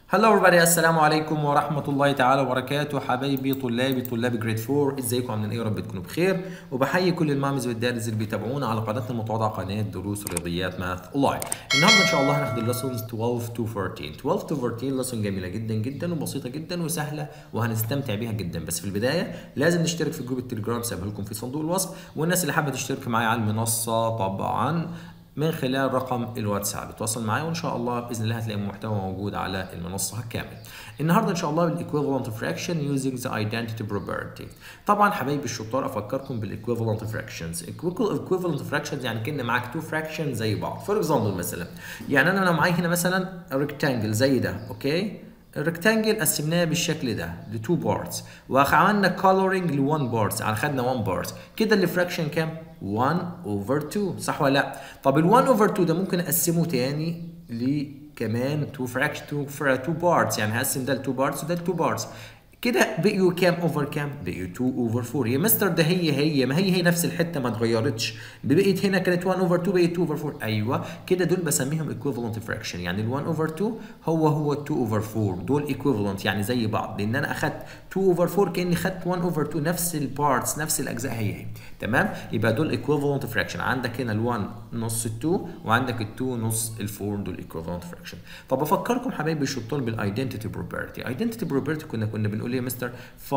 هلو everybody السلام عليكم ورحمة الله تعالى وبركاته حبايبي طلابي طلاب جريد 4 ازيكم عاملين ايه يا رب تكونوا بخير وبحيي كل المامز والدارس اللي بيتابعونا على قناتنا المتواضعة قناة دروس رياضيات ماث اونلاين النهارده ان شاء الله هناخد الليسونز 12 to 14 12 to 14 ليسون جميلة جدا جدا وبسيطة جدا وسهلة وهنستمتع بيها جدا بس في البداية لازم نشترك في جروب التليجرام سايبها لكم في صندوق الوصف والناس اللي حابة تشترك معايا على المنصة طبعا من خلال رقم الواتساب اتواصل معايا وان شاء الله باذن الله هتلاقي محتوى موجود على المنصه كامل النهارده ان شاء الله بالايكويفالنت فراكشن يوزنج ذا ايدنتيتي بروبرتي طبعا حبايبي الشطار افكركم بالايكويفالنت فراكشنز الايكويفالنت فراكشنز يعني كان معاك تو فراكشن زي بعض فور اكزامبل مثلا يعني انا لو معايا هنا مثلا ريكتانجل زي ده اوكي الريكتانجل قسمناه بالشكل ده لتو بارتس وعملنا كولورنج لون بارتس يعني خدنا 1 بارت كده الفراكشن كام 1 اوفر 2 صح ولا لا طب ال 1 اوفر 2 ده ممكن اقسمه تاني ل كمان 2 فراكشن 2 2 بارتس يعني هقسم ده ل 2 بارتس وده ل 2 بارتس كده بقيوا كام اوفر كام؟ بقيوا 2 اوفر 4 يا مستر ده هي هي ما هي هي نفس الحته ما اتغيرتش بقيت هنا كانت 1 اوفر 2 بقيت 2 اوفر 4 ايوه كده دول بسميهم ايكويفالنت فراكشن يعني ال 1 اوفر 2 هو هو 2 اوفر 4 دول ايكويفالنت يعني زي بعض لان انا اخدت 2 اوفر 4 كاني خدت 1 اوفر 2 نفس البارتس نفس الاجزاء هي هي تمام يبقى دول ايكويفالنت فراكشن عندك هنا ال 1 نص ال 2 وعندك ال 2 نص ال 4 دول ايكويفالنت فراكشن طب افكركم حبايبي الشطار بالايدنتيتي بروبرتي ايدنتيتي بروبرتي كنا كنا بنقول ايه يا مستر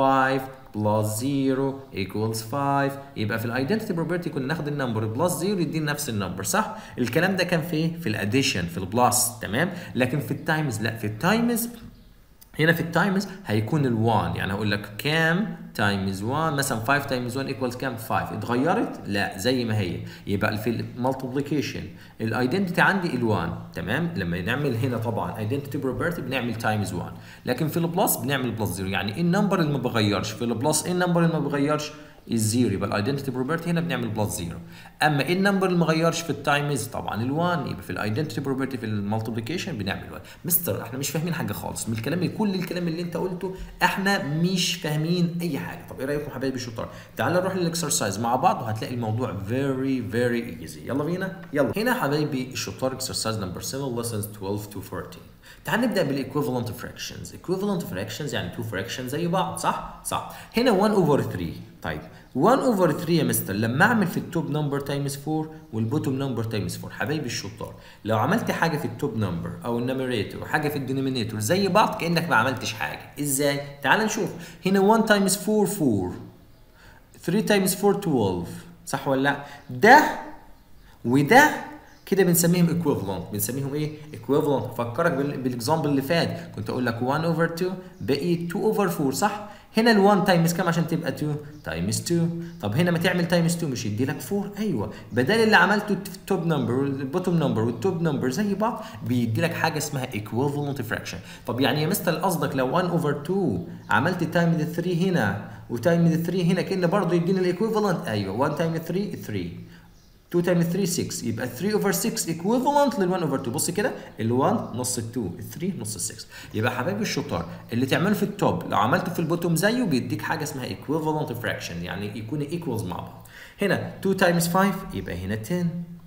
5 plus 0 equals 5 يبقى في الايدنتيتي بروبرتي كنا ناخد النمبر بلس 0 يدينا نفس النمبر صح؟ الكلام ده كان في ايه؟ في الاديشن في البلس تمام؟ لكن في التايمز لا في التايمز هنا في التايمز هيكون ال1 يعني هقول لك كام تايمز 1 مثلا 5 تايمز 1 ايكوالز كام 5 اتغيرت لا زي ما هي يبقى في المالتيبليكيشن الايدنتيتي عندي ال1 تمام لما نعمل هنا طبعا ايدنتيتي بروبرتي بنعمل تايمز 1 لكن في البلس بنعمل بلس 0 يعني ايه النمبر اللي ما بغيرش في البلس ايه النمبر اللي ما بغيرش الزيرو يبقى الايدنتيتي بروبرتي هنا بنعمل بلس زيرو اما ايه النمبر اللي ما غيرش في التايمز طبعا ال1 يبقى في الايدنتيتي بروبرتي في المالتيبليكيشن بنعمل 1 مستر احنا مش فاهمين حاجه خالص من الكلام كل الكلام اللي انت قلته احنا مش فاهمين اي حاجه طب ايه رايكم حبايبي الشطار تعال نروح للاكسرسايز مع بعض وهتلاقي الموضوع فيري فيري ايزي يلا بينا يلا هنا حبايبي الشطار اكسرسايز نمبر 7 lessons 12 to 14 تعال نبدا بالايكويفالنت فراكشنز ايكويفالنت فراكشنز يعني تو فراكشن زي بعض صح صح هنا 1 اوفر 3 طيب 1 اوفر 3 يا مستر لما اعمل في التوب نمبر تايمز 4 والبوتوم نمبر تايمز 4 حبايبي الشطار لو عملت حاجه في التوب نمبر او النمريتور وحاجه في الدينومينيتور زي بعض كانك ما عملتش حاجه ازاي تعال نشوف هنا 1 تايمز 4 4 3 تايمز 4 12 صح ولا لا ده وده كده بنسميهم ايكويفالنت بنسميهم ايه ايكويفالنت افكرك بالاكزامبل اللي فات كنت اقول لك 1 اوفر 2 بقي 2 اوفر 4 صح هنا ال1 تايمز كام عشان تبقى 2 تايمز 2 طب هنا ما تعمل تايمز 2 مش يدي لك 4 ايوه بدل اللي عملته في التوب نمبر والبوتوم نمبر والتوب نمبر زي بعض بيدي لك حاجه اسمها ايكويفالنت فراكشن طب يعني يا مستر قصدك لو 1 اوفر 2 عملت تايمز 3 هنا وتايمز 3 هنا كان برضه يدينا الايكويفالنت ايوه 1 تايمز 3 3 2 تايمز 3 6 يبقى 3 اوفر 6 ايكويفالنت لل 1 اوفر 2 بص كده ال 1 نص ال 2 ال 3 نص ال 6 يبقى حبايبي الشطار اللي تعمله في التوب لو عملته في البوتوم زيه بيديك حاجه اسمها ايكويفالنت فراكشن يعني يكون ايكوالز مع بعض هنا 2 تايمز 5 يبقى هنا 10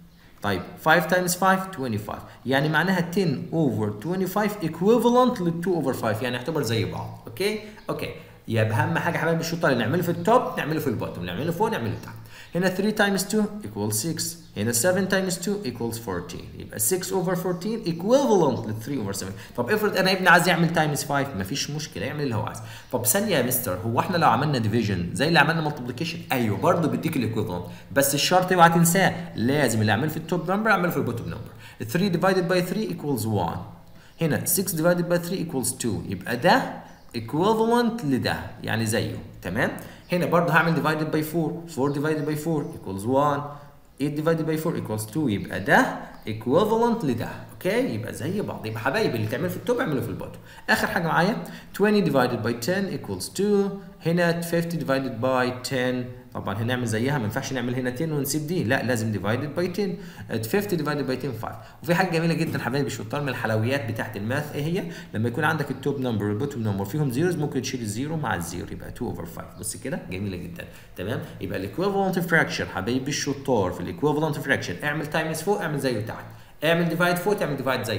طيب 5 تايمز 5 25 يعني معناها 10 اوفر 25 ايكويفالنت لل 2 اوفر 5 يعني يعتبر زي بعض اوكي اوكي يبقى اهم حاجه حبايبي الشطار اللي نعمله في التوب نعمله في البوتوم نعمله فوق نعمله تحت هنا 3 تايمز 2 equals 6 هنا 7 تايمز 2 equals 14 يبقى 6 over 14 equivalent ل 3 over 7 طب افرض انا ابني عايز يعمل تايمز 5 مفيش مشكله يعمل اللي هو عايزه طب ثانيه يا مستر هو احنا لو عملنا ديفيجن زي اللي عملنا مالتيبليكيشن ايوه برضه بيديك الايكويفالنت بس الشرط اوعى تنساه لازم اللي اعمله في التوب نمبر اعمله في البوتوم نمبر 3 divided by 3 equals 1 هنا 6 divided by 3 equals 2 يبقى ده equivalent لده يعني زيه تمام هنا برضه هعمل divided by 4 4 divided by 4 equals 1 8 divided by 4 equals 2 يبقى ده equivalent لده اوكي يبقى زي بعض يبقى حبايبي اللي تعمله في التوب اعمله في البوتوم اخر حاجه معايا 20 divided by 10 equals 2 هنا 50 divided by 10 طبعا هنعمل زيها ما ينفعش نعمل هنا 10 ونسيب دي لا لازم divided by 10 50 divided by 10 5 وفي حاجه جميله جدا حبايبي الشطار من الحلويات بتاعت الماث ايه هي لما يكون عندك التوب نمبر والبوتوم نمبر فيهم زيروز ممكن تشيل الزيرو مع الزيرو يبقى 2 over 5 بص كده جميله جدا تمام يبقى الايكويفالنت فراكشن حبايبي الشطار في الايكويفالنت فراكشن اعمل تايمز فوق اعمل زيه تحت اعمل ديفايد فوق تعمل ديفايد زيه تحت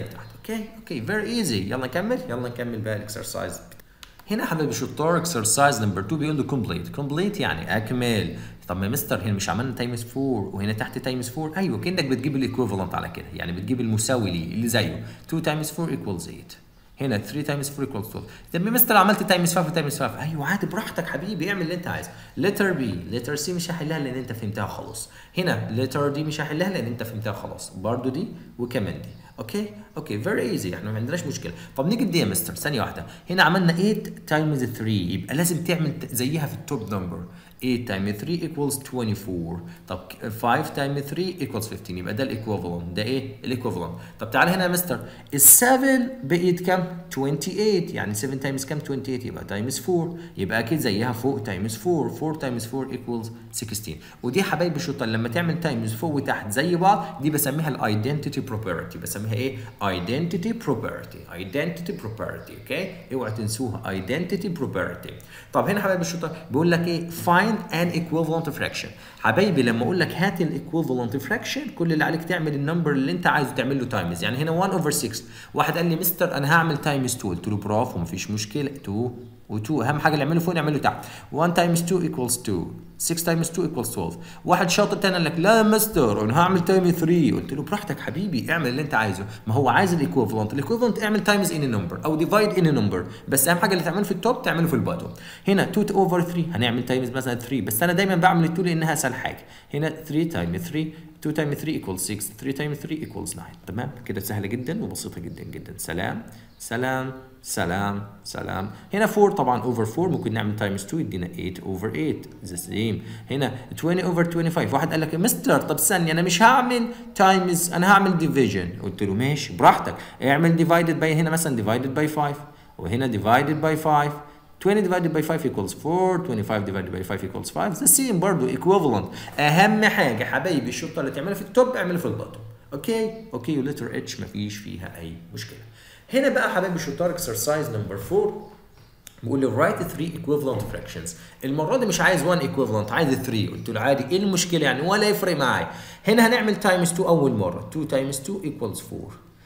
اوكي اوكي فيري ايزي يلا نكمل يلا نكمل بقى الاكسرسايز هنا حبايبي شطار اكسرسايز نمبر 2 بيقول له كومبليت كومبليت يعني اكمل طب ما مستر هنا مش عملنا تايمز 4 وهنا تحت تايمز 4 ايوه كانك بتجيب الايكوفالنت على كده يعني بتجيب المساوي ليه اللي زيه 2 تايمز 4 ايكوالز 8 هنا 3 تايمز 4 ايكوالز 12 طب مستر عملت تايمز 5 وتايمز 5 ايوه عادي براحتك حبيبي اعمل اللي انت عايزه لتر بي لتر سي مش هحلها لان انت فهمتها خلاص هنا لتر دي مش هحلها لان انت فهمتها خلاص برضو دي وكمان دي اوكي اوكي فيري ايزي احنا ما عندناش مشكله طب نيجي دي يا مستر ثانيه واحده هنا عملنا 8 تايمز 3 يبقى لازم تعمل زيها في التوب نمبر 8 تايمز 3 equals 24 طب 5 تايمز 3 equals 15 يبقى ده الايكوفالنت ده ايه الايكوفالنت طب تعالى هنا يا مستر ال 7 بقيت كام 28 يعني 7 تايمز كام 28 يبقى تايمز 4 يبقى اكيد زيها فوق تايمز 4 4 تايمز 4 equals 16 ودي حبايبي شطار لما تعمل تايمز فوق وتحت زي بعض دي بسميها الايدنتيتي بروبرتي بسميها ايه ايدنتيتي بروبرتي ايدنتيتي بروبرتي اوكي اوعوا تنسوها ايدنتيتي بروبرتي طب هنا حبايبي الشطار بيقول لك ايه find an equivalent fraction حبايبي لما اقول لك هات الايكوفالنت فراكشن كل اللي عليك تعمل النمبر اللي انت عايزه تعمل له تايمز يعني هنا 1 اوفر 6 واحد قال لي مستر انا هعمل تايمز 2 قلت له برافو مفيش مشكله 2 و2 اهم حاجه اللي اعمله فوق نعمله تحت 1 تايمز 2 ايكوالز 2 6 تايمز 2 ايكوالز 12 واحد شاطر تاني قال لك لا يا مستر انا هعمل تايمز 3 قلت له براحتك حبيبي اعمل اللي انت عايزه ما هو عايز الايكوفالنت الايكوفالنت اعمل تايمز ان نمبر او ديفايد ان نمبر بس اهم حاجه اللي تعمله في التوب تعمله في الباتوم هنا 2 اوفر 3 هنعمل تايمز مثلا 3 بس انا دايما بعمل ال 2 لانها اسهل حاجه هنا 3 تايمز 3 2 تايمز 3 equals 6 3 تايمز 3 equals 9 تمام كده سهله جدا وبسيطه جدا جدا سلام سلام سلام سلام هنا 4 طبعا اوفر 4 ممكن نعمل تايمز 2 يدينا 8 اوفر 8 ذا سيم هنا 20 اوفر 25 واحد قال لك يا مستر طب استني انا مش هعمل تايمز انا هعمل ديفيجن قلت له ماشي براحتك اعمل ديفايدد باي هنا مثلا ديفايدد باي 5 وهنا ديفايدد باي 5 20 divided by 5 equals 4 25 divided by 5 equals 5 the same برضه equivalent اهم حاجه حبايبي الشطه اللي تعملها في التوب اعملها في البطن اوكي اوكي ولتر اتش مفيش فيها اي مشكله هنا بقى حبايبي الشطار اكسرسايز نمبر 4 بيقول لي write 3 equivalent fractions المره دي مش عايز 1 equivalent عايز 3 قلت له عادي ايه المشكله يعني ولا يفرق معايا هنا هنعمل تايمز 2 اول مره 2 تايمز 2 equals 4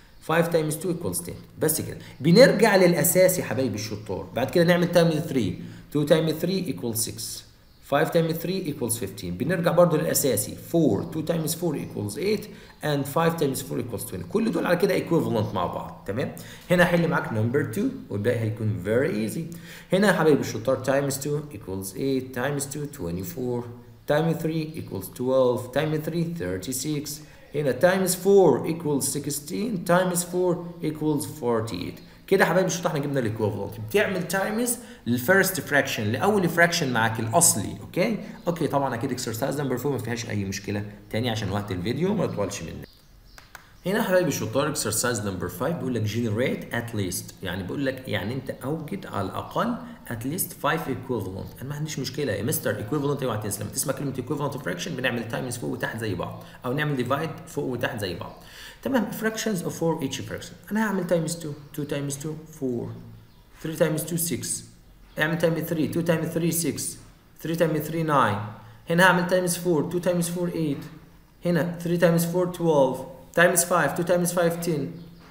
5 تايمز 2 equals 10 بس كده بنرجع للاساس يا حبايبي الشطار بعد كده نعمل تايمز 3 2 تايمز 3 equals 6 5 تايمز 3 equals 15 بنرجع برضو للاساسي 4 2 تايمز 4 equals 8 and 5 تايمز 4 equals 20 كل دول على كده equivalent مع بعض تمام هنا هحل معاك نمبر 2 والباقي هيكون very easy هنا يا حبايبي الشطار تايمز 2 equals 8 تايمز 2 24 تايمز 3 equals 12 تايمز 3 36 هنا times 4 equals 16 times 4 equals 48 كده يا حبايبي الشطار احنا جبنا الايكوفالنت بتعمل تايمز للفيرست فراكشن لاول فراكشن معاك الاصلي اوكي اوكي طبعا اكيد اكسرسايز نمبر 4 ما فيهاش اي مشكله تاني عشان وقت الفيديو ما يطولش مننا هنا حبايبي الشطار اكسرسايز نمبر 5 بيقول لك جنريت ات ليست يعني بيقول لك يعني انت اوجد على الاقل ات ليست 5 ايكوفالنت انا ما عنديش مشكله يا مستر ايكوفالنت اوعى تنسى لما تسمع كلمه ايكوفالنت فراكشن بنعمل تايمز فوق وتحت زي بعض او نعمل ديفايد فوق وتحت زي بعض تمام fractions of 4 each fraction انا هعمل تايمز 2 2 تايمز 2 4 3 تايمز 2 6 اعمل تايمز 3 2 تايمز 3 6 3 تايمز 3 9 هنا هعمل تايمز 4 2 تايمز 4 8 هنا 3 تايمز 4 12 تايمز 5 2 تايمز 5 10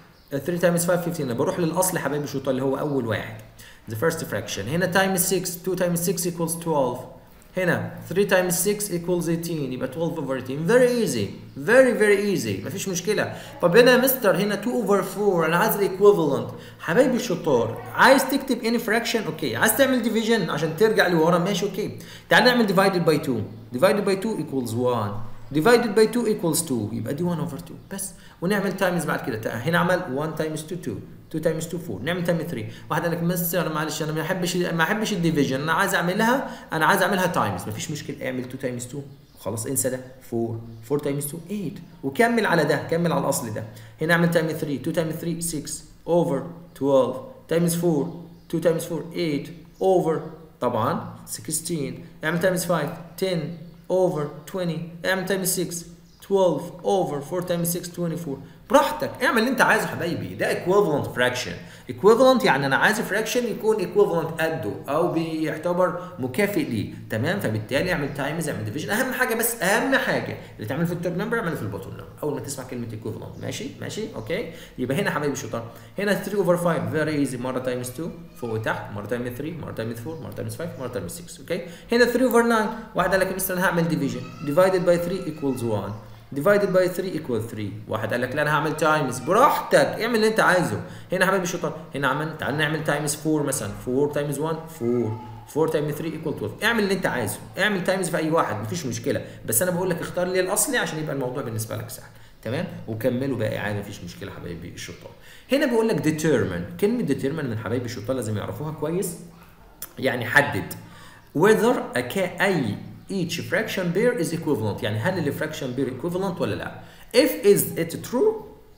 3 تايمز 5 15 انا بروح للاصل حبايبي شوطه اللي هو اول واحد the first fraction هنا تايمز 6 2 تايمز 6 equals 12 هنا 3 times 6 equals 18 يبقى 12 over 18 very easy very very easy مفيش مشكلة طب هنا يا مستر هنا 2 over 4 أنا عايز الايكوفالنت حبايبي الشطار عايز تكتب any fraction اوكي عايز تعمل division عشان ترجع لورا ماشي اوكي تعال نعمل divided by 2 divided by 2 equals 1 divided by 2 equals 2 يبقى دي 1 over 2 بس ونعمل تايمز بعد كده هنا عمل 1 times 2 2 2 تايمز 2 4 نعمل تايم 3 واحد قال لك مستر انا معلش انا ما بحبش ما بحبش الديفيجن انا عايز اعملها انا عايز اعملها تايمز مفيش مشكله اعمل 2 تايمز 2 خلاص انسى ده 4 4 تايمز 2 8 وكمل على ده كمل على الاصل ده هنا اعمل تايم 3 2 تايمز 3 6 اوفر 12 تايمز 4 2 تايمز 4 8 اوفر طبعا 16 اعمل تايمز 5 10 اوفر 20 اعمل تايمز 6 12 اوفر 4 تايمز 6 24 براحتك اعمل اللي انت عايزه حبايبي ده equivalent fraction equivalent يعني انا عايز fraction يكون equivalent قده او بيعتبر مكافئ ليه تمام فبالتالي اعمل تايمز اعمل ديفيجن اهم حاجه بس اهم حاجه اللي تعمل في التوب نمبر اعمل في البوتوم نمبر اول ما تسمع كلمه equivalent ماشي ماشي اوكي يبقى هنا حبايبي الشطار هنا 3 over 5 very easy مره تايمز 2 فوق وتحت مره تايمز 3 مره تايمز 4 مره تايمز 5 مره تايمز 6 اوكي هنا 3 over 9 واحد قال لك مثلا هعمل ديفيجن divided by 3 equals 1 divided by 3 equal 3 واحد قال لك لا انا هعمل تايمز براحتك اعمل اللي انت عايزه هنا حبايبي الشطار هنا عمل تعال نعمل تايمز 4 مثلا 4 تايمز 1 4 4 تايمز 3 equal 12 اعمل اللي انت عايزه اعمل تايمز في اي واحد مفيش مشكله بس انا بقول لك اختار لي الاصلي عشان يبقى الموضوع بالنسبه لك سهل تمام وكملوا باقي عادي مفيش مشكله حبايبي الشطار هنا بيقول لك determine كلمه determine من حبايبي الشطار لازم يعرفوها كويس يعني حدد whether a ca- اي each fraction pair is equivalent يعني هل الفراكشن بير equivalent ولا لا if is it true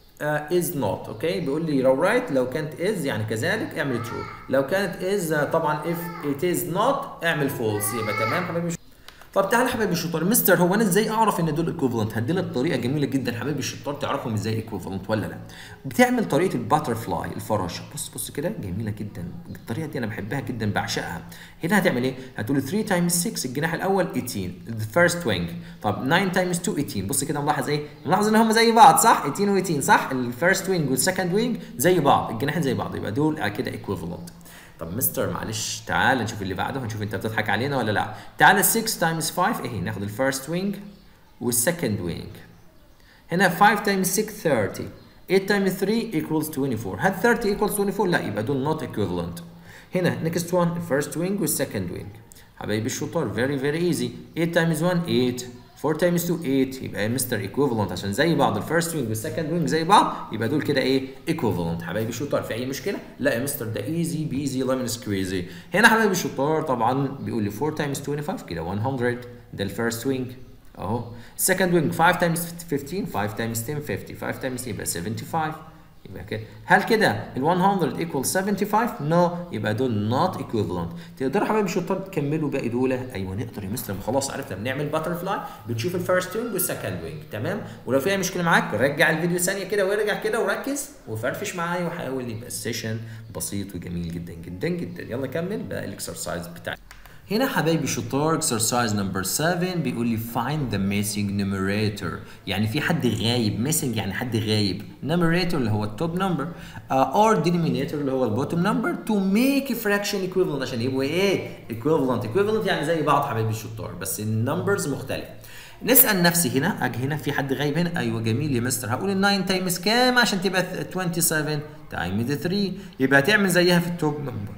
uh, is not اوكي بيقول لي لو right لو كانت is يعني كذلك اعمل true لو كانت is uh, طبعا if it is not اعمل false يبقى تمام حبايبي طب تعالى حبايبي الشطار مستر هو انا ازاي اعرف ان دول ايكوفالنت هدي لك طريقه جميله جدا حبايبي الشطار تعرفهم ازاي ايكوفالنت ولا لا بتعمل طريقه الباتر فلاي الفراشه بص بص كده جميله جدا الطريقه دي انا بحبها جدا بعشقها هنا هتعمل ايه هتقول 3 تايمز 6 الجناح الاول 18 the first wing طب 9 تايمز 2 18 بص كده ملاحظ ايه ملاحظ ان هم زي بعض صح 18 و18 صح الفيرست وينج والسكند وينج زي بعض الجناحين زي بعض يبقى دول كده ايكوفالنت طب مستر معلش تعال نشوف اللي بعده هنشوف انت بتضحك علينا ولا لا تعال 6 تايمز 5 اهي ناخد الفيرست وينج والسكند وينج هنا 5 تايمز 6 30 8 تايمز 3 equals 24 هل 30 equals 24 لا يبقى دول not equivalent هنا next one الفيرست وينج والسكند وينج حبايبي الشطار very very easy 8 تايمز 1 8 4 تايمز 2 8 يبقى مستر ايكوفالنت عشان زي بعض الفيرست وينج والسكند وينج زي بعض يبقى دول كده ايه ايكوفالنت حبايبي الشطار في اي مشكله لا يا مستر ده ايزي بيزي ليمون سكويزي هنا حبايبي الشطار طبعا بيقول لي 4 تايمز 25 كده 100 ده الفيرست وينج اهو السكند وينج 5 تايمز 15 5 تايمز 10 50 5 تايمز يبقى 75 يبقى كده هل كده ال 100 equals 75 نو no. يبقى دول not equivalent تقدروا حبايبي الشطار تكملوا باقي دول ايوه نقدر يا مستر خلاص عرفنا بنعمل باتر فلاي بنشوف الفيرست وينج والسكند وينج تمام ولو في اي مشكله معاك رجع الفيديو ثانيه كده وارجع كده وركز وفرفش معايا وحاول يبقى السيشن بسيط وجميل جدا جدا جدا يلا كمل بقى الاكسرسايز بتاعي هنا حبايبي شطار exercise number 7 بيقول لي find the missing numerator يعني في حد غايب missing يعني حد غايب numerator اللي هو التوب نمبر uh, or denominator اللي هو البوتوم نمبر to make a fraction equivalent عشان يبقوا ايه equivalent equivalent يعني زي بعض حبايبي الشطار بس النمبرز مختلفه نسال نفسي هنا اجي هنا في حد غايب هنا ايوه جميل يا مستر هقول ال 9 تايمز كام عشان تبقى 27 تايمز 3 يبقى تعمل زيها في التوب نمبر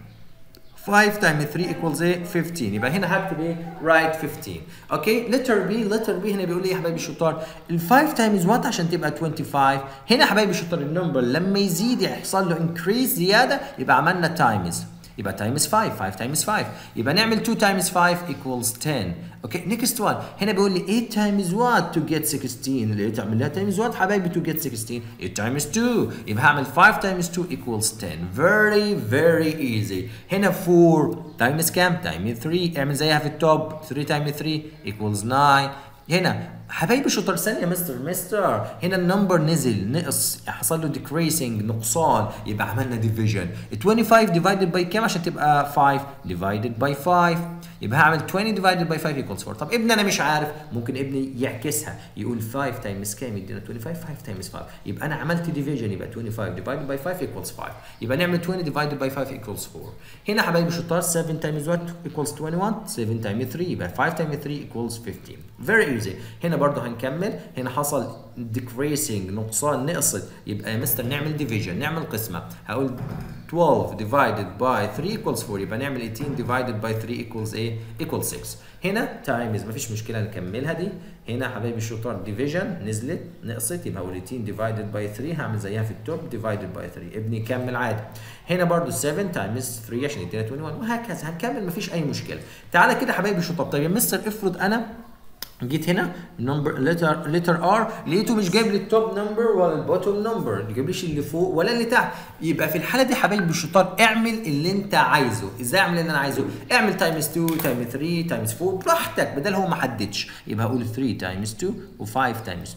5 times 3 equals ايه 15 يبقى هنا هكتب ايه write 15 اوكي letter B letter B هنا بيقول لي يا حبايبي الشطار ال 5 times what عشان تبقى 25 هنا حبايبي الشطار النمبر لما يزيد يحصل له increase زياده يبقى عملنا times يبقى times 5 5 times 5 يبقى نعمل 2 times 5 equals 10 اوكي نيكست وان هنا بيقول لي 8 times what to get 16 اللي تعمل لها times what حبايبي to get 16 8 times 2 يبقى هعمل 5 times 2 equals 10 very very easy هنا 4 times كام times 3 اعمل زيها في التوب 3 times 3 equals 9 هنا حبايبي شطار ثانيه مستر مستر هنا النمبر نزل نقص حصل له ديكريسنج نقصان يبقى عملنا ديفيجن 25 ديفايدد باي كام عشان تبقى 5 ديفايدد باي 5 يبقى هعمل 20 ديفايدد باي 5 ايكوالز 4 طب ابني انا مش عارف ممكن ابني يعكسها يقول 5 تايمز كام يدينا 25 5 تايمز 5 يبقى انا عملت ديفيجن يبقى 25 ديفايدد باي 5 ايكوالز 5 يبقى نعمل 20 ديفايدد باي 5 ايكوالز 4 هنا حبايبي شطار 7 تايمز 1 ايكوالز 21 7 تايمز 3 يبقى 5 تايمز 3 ايكوالز 15 فيري ايزي هنا برضه هنكمل هنا حصل decreasing نقصان نقصت يبقى يا مستر نعمل ديفيجن نعمل قسمه هقول 12 divided by 3 equals 4 يبقى نعمل 18 divided by 3 equals ايه؟ equals 6 هنا times مفيش مشكله نكملها دي هنا حبايبي الشطار division نزلت نقصت يبقى هقول 18 divided by 3 هعمل زيها في التوب divided by 3 ابني كمل عادي هنا برضو 7 times 3 عشان يدينا 21 وهكذا هنكمل مفيش اي مشكله تعالى كده حبايبي الشطار طيب يا مستر افرض انا جيت هنا نمبر لتر لتر ار لقيته مش جايب لي التوب نمبر ولا البوتوم نمبر ما جايبليش اللي فوق ولا اللي تحت يبقى في الحاله دي حبايبي الشطار اعمل اللي انت عايزه ازاي اعمل اللي انا عايزه اعمل تايمز 2 تايمز 3 تايمز 4 براحتك بدل هو ما حددش يبقى هقول 3 تايمز 2 و5 تايمز 2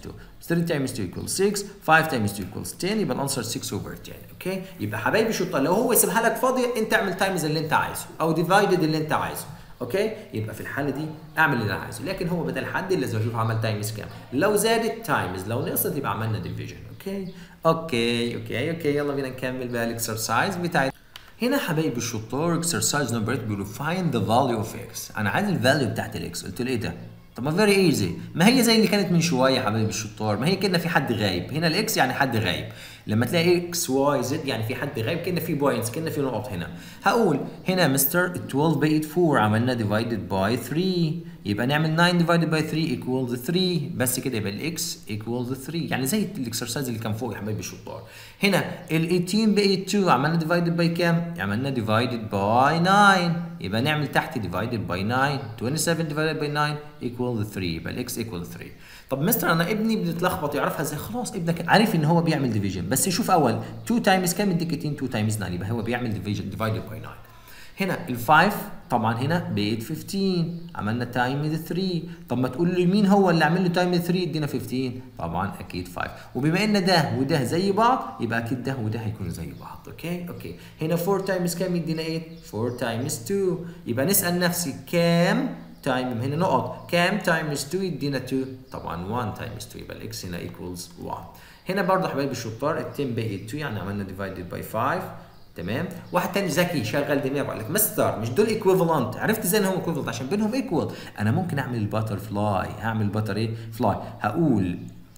3 times 2 equals 6 5 times 2 equals 10 يبقى الانسر 6 over 10 اوكي يبقى حبايبي شطار لو هو يسيبها لك فاضيه انت اعمل تايمز اللي انت عايزه او ديفايدد اللي انت عايزه اوكي يبقى في الحاله دي اعمل اللي انا عايزه لكن هو بدل حد لازم اشوف عمل تايمز كام لو زادت تايمز لو نقصت يبقى عملنا ديفيجن اوكي اوكي اوكي اوكي يلا بينا نكمل بقى الاكسرسايز بتاعتنا هنا حبايبي الشطار اكسرسايز نمبر 8 بيقولوا find the value of x انا عايز الفاليو بتاعت الاكس قلت له ايه ده طب ما فيري ايزي ما هي زي اللي كانت من شويه يا حبايبي الشطار ما هي كده في حد غايب هنا الاكس يعني حد غايب لما تلاقي اكس واي زد يعني في حد غايب كده في بوينتس كده في نقط هنا هقول هنا مستر 12 بقت 4 عملنا ديفايدد باي 3 يبقى نعمل 9 ديفايدد باي 3 ايكوال 3 بس كده يبقى الاكس ايكوال 3 يعني زي الاكسرسايز اللي كان فوق يا حبايبي الشطار هنا ال 18 بقت 2 عملنا ديفايدد باي كام؟ عملنا ديفايدد باي 9 يبقى نعمل تحت ديفايدد باي 9 27 ديفايدد باي 9 ايكوال 3 يبقى الاكس ايكوال 3 طب مستر انا ابني بنتلخبط يعرفها ازاي خلاص ابنك عارف ان هو بيعمل ديفيجن بس شوف اول 2 تايمز كام يديك 2 تايمز 9 يبقى هو بيعمل ديفيجن ديفايدد باي 9 هنا ال5 طبعا هنا بقت 15 عملنا تايم 3 طب ما تقول لي مين هو اللي عامل له تايم 3 يدينا 15 طبعا اكيد 5 وبما ان ده وده زي بعض يبقى اكيد ده وده هيكونوا زي بعض اوكي اوكي هنا 4 تايمز كام يدينا 8 4 تايمز 2 يبقى نسال نفسي كام تايم هنا نقط كام تايمز 2 يدينا 2 طبعا 1 تايمز 2 يبقى الاكس هنا ايكوالز 1 هنا برضه حبايبي الشطار ال 10 بقت 2 يعني عملنا ديفايدد باي 5 تمام واحد تاني ذكي شغل دماغه قال لك مستر مش دول ايكويفالنت عرفت ازاي ان هم ايكويفالنت عشان بينهم ايكوال انا ممكن اعمل الباتر فلاي هعمل باتر ايه فلاي هقول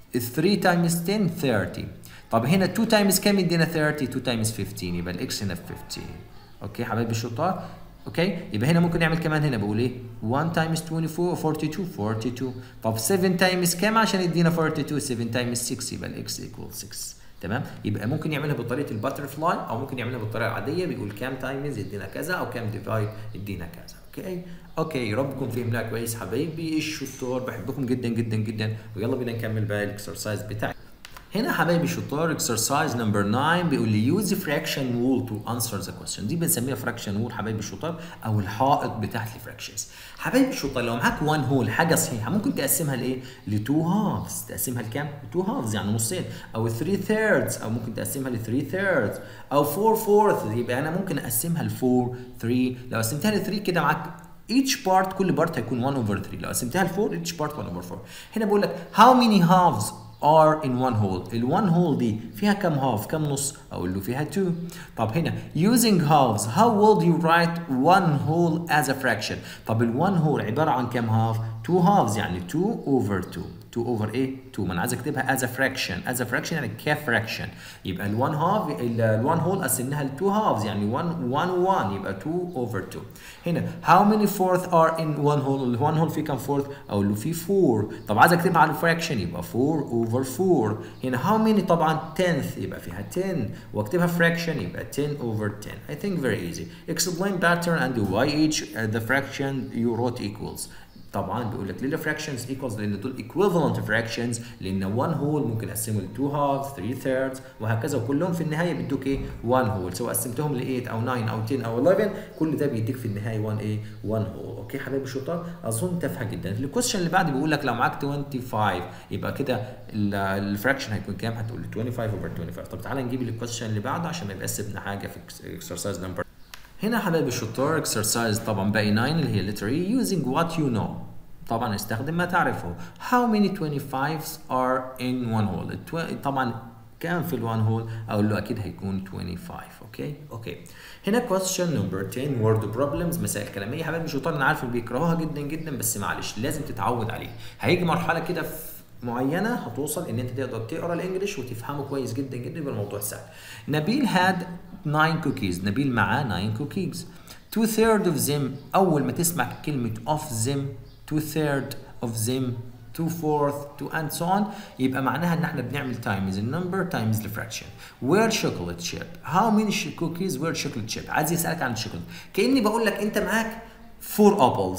3 تايمز 10 30 طب هنا 2 تايمز كام يدينا 30 2 تايمز 15 يبقى الاكس هنا 15 اوكي حبايبي الشطار اوكي يبقى هنا ممكن نعمل كمان هنا بقول ايه 1 تايمز 24 42 42 طب 7 تايمز كام عشان يدينا 42 7 تايمز 6 يبقى الاكس ايكوال 6 تمام يبقى ممكن يعملها بطريقه الباتر فلاي او ممكن يعملها بالطريقه العاديه بيقول كام تايمز يدينا كذا او كام ديفايد يدينا كذا اوكي اوكي يا رب تكون فهمناها كويس حبايبي الشطار بحبكم جدا جدا جدا ويلا بينا نكمل بقى الاكسرسايز بتاعي هنا حبايبي شطار اكسرسايز نمبر 9 بيقول لي يوز فراكشن وول تو انسر ذا كويستشن دي بنسميها فراكشن وول حبايبي الشطار او الحائط بتاعت الفراكشنز حبايبي الشطار لو معاك 1 هول حاجه صحيحه ممكن تقسمها لايه؟ ل 2 هافز تقسمها لكام؟ 2 هافز يعني نصين او 3 ثيردز او ممكن تقسمها ل 3 ثيردز او 4 فورث يبقى انا ممكن اقسمها ل 4 3 لو قسمتها ل 3 كده معاك each part كل بارت هيكون 1 over 3 لو قسمتها ل 4 each part 1 over 4 هنا بقول لك how many halves are in one hole ال one hole دي فيها كم half كم نص اقول له فيها 2 طب هنا using halves how would you write one whole as a fraction طب ال one whole عباره عن كم half 2 halves يعني 2 over 2 2 over ايه 2 ما انا عايز اكتبها as a fraction as a fraction يعني كفراكشن يبقى ال 1 half ال 1 whole قسمناها ل 2 halves يعني 1 1 1 يبقى 2 over 2 هنا how many fourth are in one whole ال 1 whole فيه كم fourth اقول له فيه 4 طب عايز اكتبها على الفراكشن يبقى 4 over 4 هنا how many طبعا 10th يبقى فيها 10 واكتبها fraction يبقى 10 over 10 I think very easy explain pattern and why each uh, the fraction you wrote equals طبعا بيقول لك ليه fractions equals لان دول equivalent fractions لان one whole ممكن اقسمه ل 2 halves 3 thirds وهكذا وكلهم في النهايه بيدوك ايه 1 whole سواء قسمتهم ل 8 او 9 او 10 او 11 كل ده بيديك في النهايه 1 ايه 1 whole اوكي حبايبي الشطار اظن تافهه جدا الكويشن اللي بعد بيقول لك لو معاك 25 يبقى كده الفراكشن هيكون كام هتقول لي 25 over 25 طب تعالى نجيب الكويشن اللي بعده عشان ما يبقاش سيبنا حاجه في exercise number هنا حبايبي الشطار اكسرسايز طبعا باقي 9 اللي هي letter E using what you know طبعا استخدم ما تعرفه how many 25s are in one hole التو... طبعا كام في الوان هول اقول له اكيد هيكون 25 اوكي اوكي هنا question number 10 word problems مسائل كلاميه يا حبايبي شطار انا عارف اللي بيكرهوها جدا جدا بس معلش لازم تتعود عليه هيجي مرحله كده في معينه هتوصل ان انت تقدر تقرا الانجليش وتفهمه كويس جدا جدا يبقى الموضوع سهل نبيل had 9 cookies نبيل معاه 9 cookies two third of them اول ما تسمع كلمه of them two third of them two fourth to and so on يبقى معناها ان احنا بنعمل times the number times the fraction where chocolate chip how many cookies were chocolate chip عايز يسالك عن الشوكولاته كاني بقول لك انت معاك four apples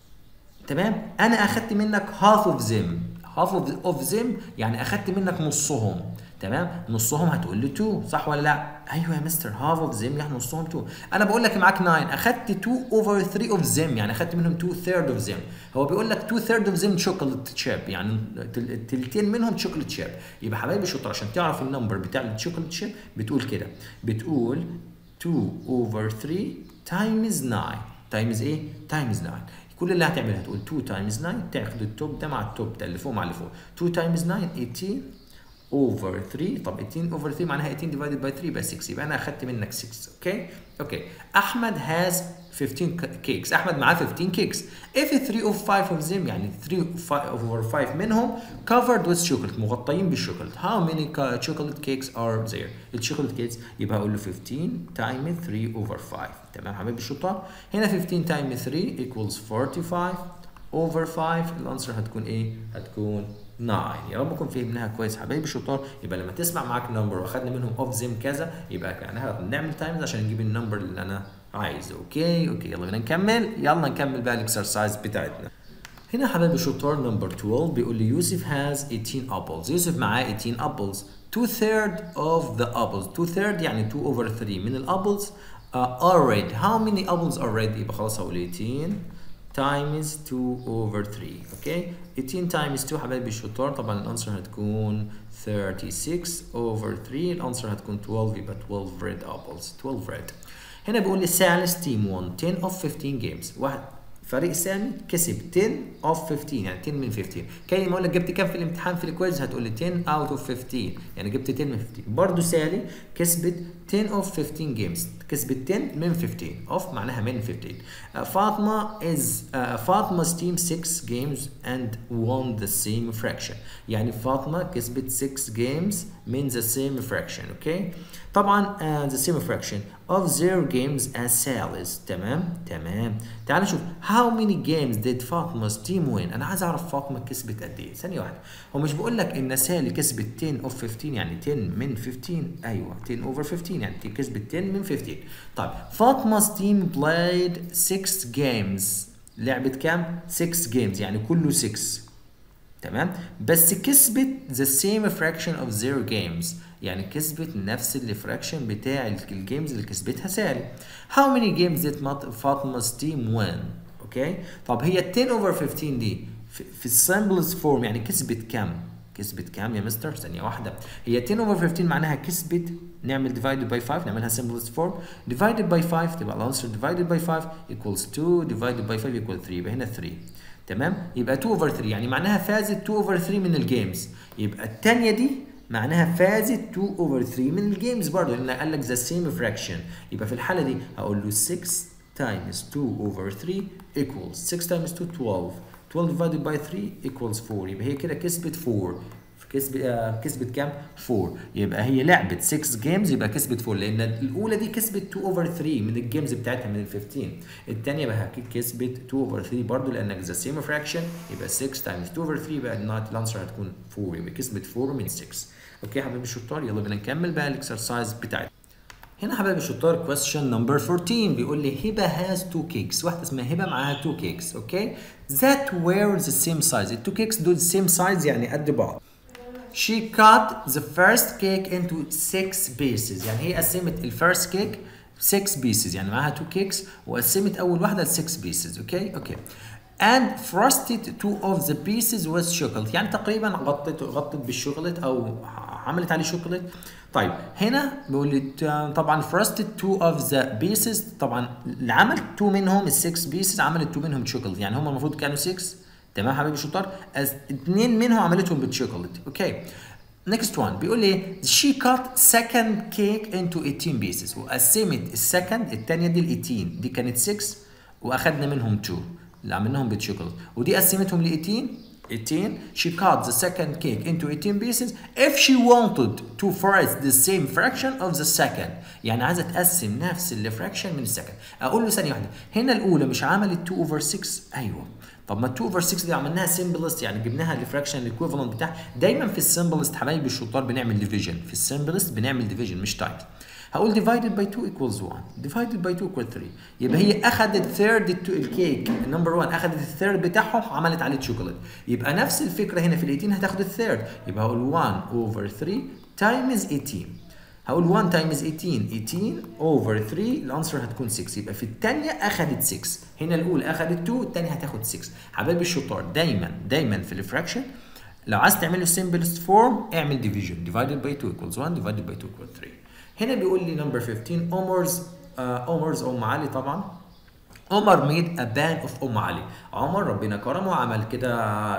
تمام انا اخدت منك half of them half of, of them يعني اخدت منك نصهم تمام نصهم هتقول لي 2 صح ولا لا ايوه يا مستر هاف اوف زيم يعني نصهم 2 انا بقول لك معاك 9 اخدت 2 اوفر 3 اوف زيم يعني اخدت منهم 2 ثيرد اوف زيم هو بيقول لك 2 ثيرد اوف زيم شوكليت شيب يعني تلتين منهم شوكليت شيب يبقى حبايبي شطار عشان تعرف النمبر بتاع الشوكليت شيب بتقول كده بتقول 2 اوفر 3 تايمز 9 تايمز ايه تايمز 9 كل اللي هتعملها تقول 2 تايمز 9 تاخد التوب ده مع التوب ده اللي فوق مع اللي فوق 2 تايمز 9 18 over 3 طب 18 over 3 معناها 18 divided by 3 يبقى 6 يبقى انا اخدت منك 6 اوكي اوكي احمد has 15 cakes احمد معاه 15 cakes if 3 of 5 of them يعني 3 over 5 منهم covered with chocolate مغطيين بالشوكولات how many chocolate cakes are there الشوكولات cakes يبقى اقول له 15 times 3 over 5 تمام حبايبي الشطار هنا 15 times 3 equals 45 over 5 الانسر هتكون ايه هتكون 9 يا رب نكون فهمناها كويس حبايبي الشطار يبقى لما تسمع معاك نمبر واخدنا منهم اوف زيم كذا يبقى كانها نعمل تايمز عشان نجيب النمبر اللي انا عايزه اوكي اوكي يلا بينا نكمل يلا نكمل بقى الاكسرسايز بتاعتنا هنا حبايبي الشطار نمبر 12 بيقول لي يوسف has 18 apples يوسف معاه 18 apples 2 third of the apples 2 third يعني 2 over 3 من الابلز uh, are red how many apples are red يبقى خلاص هقول 18 times 2 over 3 اوكي 18 times 2 حبايبي الشطار طبعا الانسر هتكون 36 over 3 الانسر هتكون 12 يبقى 12 red apples 12 red هنا بيقول لي سالس تيم 1 10 of 15 games واحد فريق سامي كسب 10 of 15 يعني 10 من 15 كي ما اقول لك جبت كام في الامتحان في الكويز هتقول لي 10 out of 15 يعني جبت 10 من 15 برضه سالي كسبت 10 of 15 games كسبت 10 من 15 of معناها من 15 uh, فاطمه is uh, فاطمه's team 6 games and won the same fraction يعني فاطمه كسبت 6 games من the same fraction اوكي okay? طبعا uh, the same fraction of their games as Sally's تمام تمام تعال نشوف how many games did Fatma's team win انا عايز اعرف فاطمه كسبت قد ايه ثانيه واحده هو مش بقول لك ان سالي كسبت 10 of 15 يعني 10 من 15 ايوه 10 over 15 يعني كسبت 10 من 15 طيب فاطمه's team played 6 games لعبت كام 6 games يعني كله 6 تمام بس كسبت the same fraction of their games يعني كسبت نفس الفراكشن بتاع الجيمز اللي كسبتها سالي how many games did فاطمه's team win اوكي طب هي 10 over 15 دي في, في السامبلز فورم يعني كسبت كام كسبت كام يا مستر ثانيه واحده هي 10 over 15 معناها كسبت نعمل divided by 5 نعملها simplest form divided by 5 تبقى الانسر divided by 5 equals 2 divided by 5 equals 3 يبقى هنا 3 تمام يبقى 2 over 3 يعني معناها فازت 2 over 3 من الجيمز يبقى الثانيه دي معناها فازت 2 over 3 من الجيمز برضه لان قال لك the same fraction يبقى في الحاله دي هقول له 6 times 2 over 3 equals 6 times 2 12 12 divided by 3 equals 4 يبقى هي كده كسبت 4 كسب آه كسبت كام 4 يبقى هي لعبت 6 جيمز يبقى كسبت 4 لان الاولى دي كسبت 2 اوفر 3 من الجيمز بتاعتها من ال 15 الثانيه بقى اكيد كسبت 2 اوفر 3 برضه لانك ذا سيم فراكشن يبقى 6 تايمز 2 اوفر 3 يبقى الانسر هتكون 4 يبقى كسبت 4 من 6 اوكي يا حبايبي الشطار يلا بينا نكمل بقى الاكسرسايز بتاعتنا هنا حبايبي الشطار question number 14 بيقول لي هبه has two cakes واحده اسمها هبه معاها two cakes اوكي that were the same size التو كيكس دول same size يعني قد بعض she cut the first cake into six pieces يعني هي قسمت الفيرست كيك 6 pieces يعني معاها 2 كيكس وقسمت اول واحده ل 6 pieces اوكي اوكي and frosted two of the pieces with chocolate يعني تقريبا غطت غطت بالشوكولات او عملت عليه شوكولات طيب هنا بيقول لي طبعا frosted two of the pieces طبعا اللي عمل 2 منهم ال 6 pieces عملت 2 منهم شوكولات يعني هم المفروض كانوا 6 تمام حبيبي الشطار اثنين منهم عملتهم بالشوكولات اوكي next one بيقول لي she cut second cake into 18 pieces وقسمت السكند الثانيه دي ل 18 دي كانت 6 واخدنا منهم 2 اللي عملناهم بالشوكولات ودي قسمتهم ل 18 18 she cut the second cake into 18 pieces if she wanted to freeze the same fraction of the second يعني عايزه تقسم نفس الفراكشن من السكند اقول له ثانيه واحده هنا الاولى مش عملت 2 over 6 ايوه طب ما 2 over 6 دي عملناها سمبلست يعني جبناها الفراكشن الايكويفالنت بتاعها دايما في السمبلست حبايبي الشطار بنعمل ديفيجن في السمبلست بنعمل ديفيجن مش تايمز هقول divided by 2 equals 1 divided by 2 equals 3 يبقى هي اخذت ثيرد الكيك نمبر 1 اخذت الثيرد بتاعهم عملت عليه شوكولات يبقى نفس الفكره هنا في ال 18 هتاخد الثيرد يبقى هقول 1 over 3 times 18 هقول 1 times 18 18 over 3 الانسر هتكون 6 يبقى في الثانيه اخذت 6 هنا الاولى اخذت 2 الثانيه هتاخد 6 حبايبي الشطار دايما دايما في الفراكشن لو عايز تعمل له simplest form اعمل division divided by 2 equals 1 divided by 2 equals 3 هنا بيقول لي number 15 عمر's uh, عمر's ام علي طبعا عمر made a band of ام علي عمر ربنا كرمه وعمل كده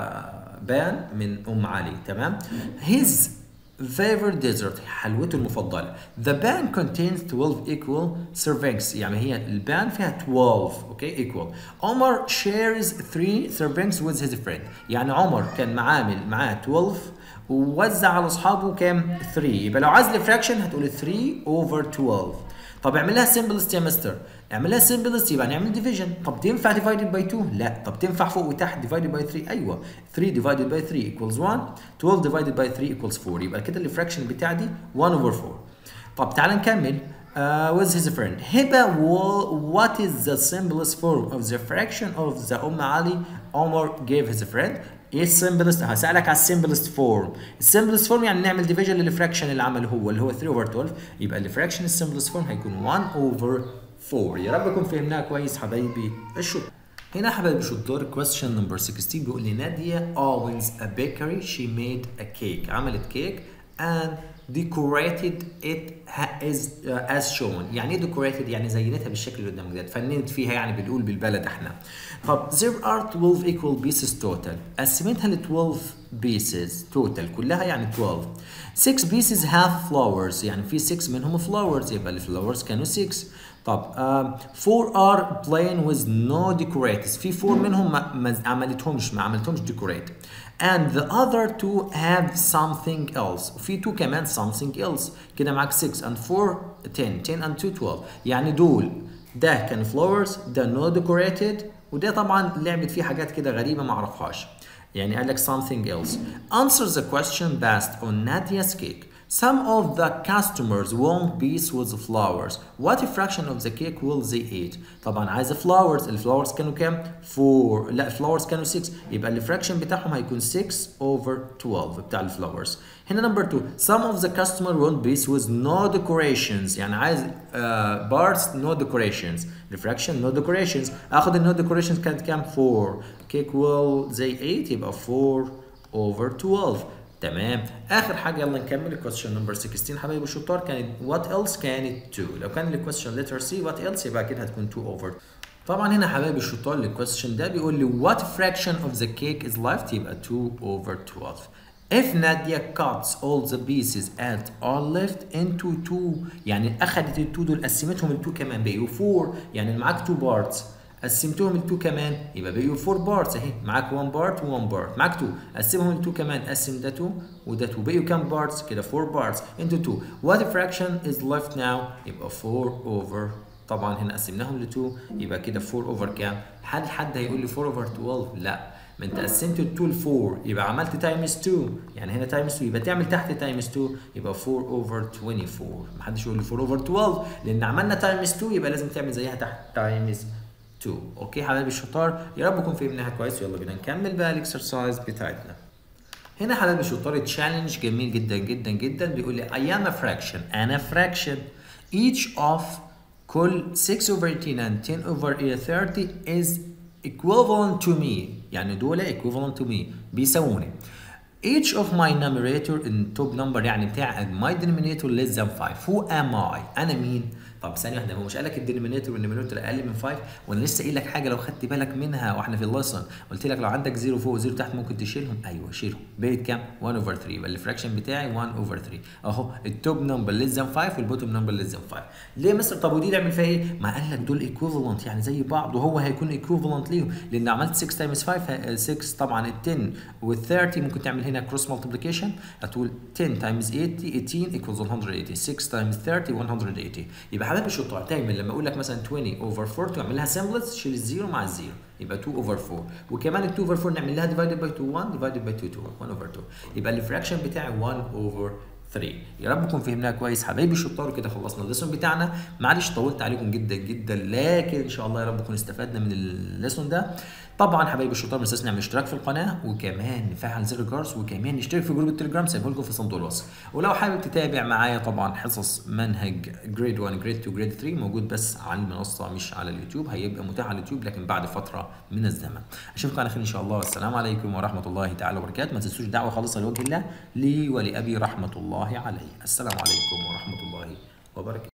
بان من ام علي تمام his favorite dessert حلوته المفضلة the band contains 12 equal servings يعني هي البان فيها 12 اوكي equal عمر shares 3 servings with his friend يعني عمر كان معامل معاه 12 ووزع على اصحابه كام 3 يبقى لو عايز الفراكشن هتقول 3 over 12 طب اعمل لها simplest يا مستر اعملها simplest يبقى نعمل division طب تنفع divided by 2 لا طب تنفع فوق وتحت divided by 3 ايوه 3 divided by 3 equals 1 12 divided by 3 equals 4 يبقى كده الفراكشن بتاع دي 1 over 4 طب تعال نكمل uh, with his friend هبه what is the simplest form of the fraction of the ام علي Omar gave his friend ايه السمبلست هسألك على السمبلست فورم السمبلست فورم يعني نعمل ديفيجن للفراكشن اللي عمله هو اللي هو 3 over 12 يبقى الفراكشن السمبلست فورم هيكون 1 over 4 يا رب نكون فهمناها كويس حبايبي الشطار هنا حبايبي شطار question number 16 بيقول لي نادية owns a bakery she made a cake عملت كيك and decorated it as uh, as shown يعني ايه decorated يعني زينتها بالشكل اللي قدامك ده فننت فيها يعني بنقول بالبلد احنا طب there are 12 equal pieces total قسمتها ل 12 pieces total كلها يعني 12 6 pieces have flowers يعني في 6 منهم flowers يبقى الفلاورز كانوا 6 طب uh, 4 are plain with no decorators في 4 منهم ما, ما عملتهمش ما عملتهمش decorate and the other two have something else وفي 2 كمان something else كده معاك 6 and 4 10 10 and 2 12 يعني دول ده كان flowers ده no decorated وده طبعا لعبت فيه حاجات كده غريبه ما اعرفهاش يعني قال لك something else answer the question based on Nadia's cake Some of the customers want piece with flowers. What fraction of the cake will they eat? طبعا عايز flowers، الفلاورز كانوا كام؟ 4 لا الفلاورز كانوا 6 يبقى الفراكشن بتاعهم هيكون 6 over 12 بتاع الفلاورز. هنا نمبر 2 Some of the customer want piece with no decorations يعني عايز uh, parts no decorations. refraction no decorations اخد النو decorations كانت كام 4 cake will they eat يبقى 4 over 12 تمام اخر حاجه يلا نكمل الكويستشن نمبر 16 حبايبي الشطار كانت what else كانت 2 لو كان الكويستشن letter C what else يبقى كده هتكون 2 over طبعا هنا حبايبي الشطار الكويستشن ده بيقول لي what fraction of the cake is left يبقى 2 over 12 If Nadia cuts all the pieces and are left into two يعني أخدت التو دول قسمتهم التو كمان بقيوا 4 يعني معاك 2 parts قسمتهم التو كمان يبقى بقيوا 4 بارتس اهي معاك 1 بارت و1 بارت معاك 2 قسمهم التو كمان قسم ده 2 وده 2 بقيوا كام بارتس كده 4 بارتس into 2 what fraction is left now يبقى 4 over طبعا هنا قسمناهم ل 2 يبقى كده 4 اوفر كام حد حد هيقول لي 4 اوفر 12 لا ما انت قسمت ال 2 ل 4 يبقى عملت تايمز 2 يعني هنا تايمز 2 يبقى تعمل تحت تايمز 2 يبقى 4 اوفر 24 ما حدش يقول لي 4 اوفر 12 لان عملنا تايمز 2 يبقى لازم تعمل زيها تحت تايمز 2 اوكي حبايبي الشطار يا رب نكون فهمناها كويس يلا بينا نكمل بقى الاكسرسايز بتاعتنا هنا حبايبي الشطار تشالنج جميل جدا جدا جدا بيقول لي I am a fraction انا fraction each of كل 6 over 18 and 10 over 30 is equivalent to me يعني دول equivalent to me بيساووني each of my numerator in top number يعني بتاع my denominator less than 5 who am I انا مين طب ثانيه واحده هو مش قال لك الدينومينيتور والنيمينيتور اقل من 5 وانا لسه قايل لك حاجه لو خدت بالك منها واحنا في الليسن قلت لك لو عندك 0 فوق و0 تحت ممكن تشيلهم ايوه شيلهم بقت كام 1 اوفر 3 يبقى الفراكشن بتاعي 1 اوفر 3 اهو التوب نمبر ليس ذان 5 والبوتوم نمبر ليس ذان 5 ليه مستر طب ودي نعمل فيها ايه ما قال لك دول ايكوفالنت يعني زي بعض وهو هيكون ايكوفالنت ليهم لان عملت 6 تايمز 5 6 طبعا ال 10 وال 30 ممكن تعمل هنا كروس مالتيبليكيشن هتقول 10 تايمز 80 18 ايكوالز 180 6 تايمز 30 180 يبقى حبايبي الشطار دايما لما اقول لك مثلا 20 اوفر 4 تعمل لها سمبلتس تشيل الزيرو مع الزيرو يبقى 2 اوفر 4 وكمان ال 2 اوفر 4 نعمل لها ديفايدد باي 2 1 ديفايدد باي 2 2 1 اوفر 2 يبقى الفراكشن بتاعي 1 اوفر 3 يا رب نكون فهمناها كويس حبايبي الشطار وكده خلصنا الليسون بتاعنا معلش طولت عليكم جدا جدا لكن ان شاء الله يا رب نكون استفدنا من الليسون ده طبعا حبايبي الشطار ما تنساش نعمل اشتراك في القناه وكمان نفعل زر الجرس وكمان نشترك في جروب التليجرام سايبه لكم في صندوق الوصف ولو حابب تتابع معايا طبعا حصص منهج جريد 1 جريد 2 جريد 3 موجود بس على المنصه مش على اليوتيوب هيبقى متاح على اليوتيوب لكن بعد فتره من الزمن اشوفكم على خير ان شاء الله والسلام عليكم ورحمه الله تعالى وبركاته ما تنسوش دعوه خالصه لوجه الله لي ولابي رحمه الله عليه السلام عليكم ورحمه الله وبركاته